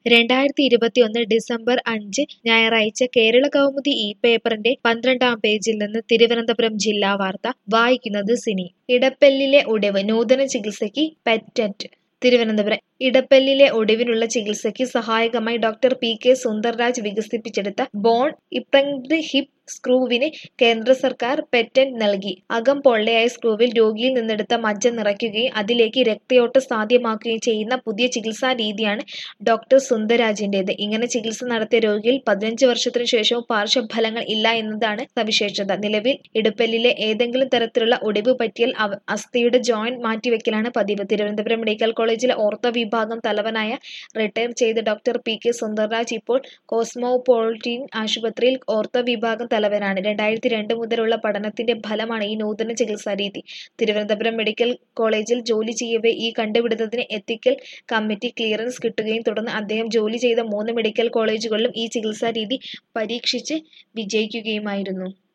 രണ്ടായിരത്തി ഇരുപത്തിയൊന്ന് ഡിസംബർ അഞ്ച് ഞായറാഴ്ച കേരള കൗമുദി ഈ പേപ്പറിന്റെ പന്ത്രണ്ടാം പേജിൽ നിന്ന് തിരുവനന്തപുരം ജില്ലാ വാർത്ത വായിക്കുന്നത് സിനി ഇടപ്പല്ലിലെ ഒടിവ് നൂതന ചികിത്സയ്ക്ക് പെറ്റന്റ് തിരുവനന്തപുരം ഇടപ്പല്ലിലെ ഒടിവിനുള്ള ചികിത്സയ്ക്ക് സഹായകമായി ഡോക്ടർ പി കെ സുന്ദർരാജ് വികസിപ്പിച്ചെടുത്ത ബോൺ ഇംപ്ലന്റ് ഹിപ്പ് സ്ക്രൂവിന് കേന്ദ്ര സർക്കാർ പെറ്റന്റ് നൽകി അകം പൊള്ളയായ സ്ക്രൂവിൽ രോഗിയിൽ നിന്നെടുത്ത മജ്ജ നിറയ്ക്കുകയും അതിലേക്ക് രക്തയോട്ടം സാധ്യമാക്കുകയും ചെയ്യുന്ന പുതിയ ചികിത്സാ രീതിയാണ് ഡോക്ടർ സുന്ദരാജിന്റേത് ഇങ്ങനെ ചികിത്സ നടത്തിയ രോഗിയിൽ പതിനഞ്ച് വർഷത്തിനു ശേഷവും പാർശ്വഫലങ്ങൾ ഇല്ല എന്നതാണ് സവിശേഷത നിലവിൽ ഇടുപ്പല്ലിലെ ഏതെങ്കിലും തരത്തിലുള്ള ഒടിവ് പറ്റിയാൽ അവ- അസ്ഥിയുടെ ജോയിന്റ് മാറ്റിവെക്കലാണ് പതിവ് തിരുവനന്തപുരം മെഡിക്കൽ കോളേജിലെ ഓർത്തോ വിഭാഗം തലവനായ റിട്ടയർ ചെയ്ത ഡോക്ടർ പി കെ സുന്ദർരാജ് ഇപ്പോൾ കോസ്മോപോളിറ്റൻ ആശുപത്രിയിൽ ഓർത്തോ വിഭാഗം തലവനാണ് രണ്ടായിരത്തി രണ്ട് മുതലുള്ള പഠനത്തിന്റെ ഫലമാണ് ഈ നൂതന ചികിത്സാ രീതി തിരുവനന്തപുരം മെഡിക്കൽ കോളേജിൽ ജോലി ചെയ്യവേ ഈ കണ്ടുപിടുത്തത്തിന് എത്തിക്കൽ കമ്മിറ്റി ക്ലിയറൻസ് കിട്ടുകയും തുടർന്ന് അദ്ദേഹം ജോലി ചെയ്ത മൂന്ന് മെഡിക്കൽ കോളേജുകളിലും ഈ ചികിത്സാ രീതി പരീക്ഷിച്ച് വിജയിക്കുകയുമായിരുന്നു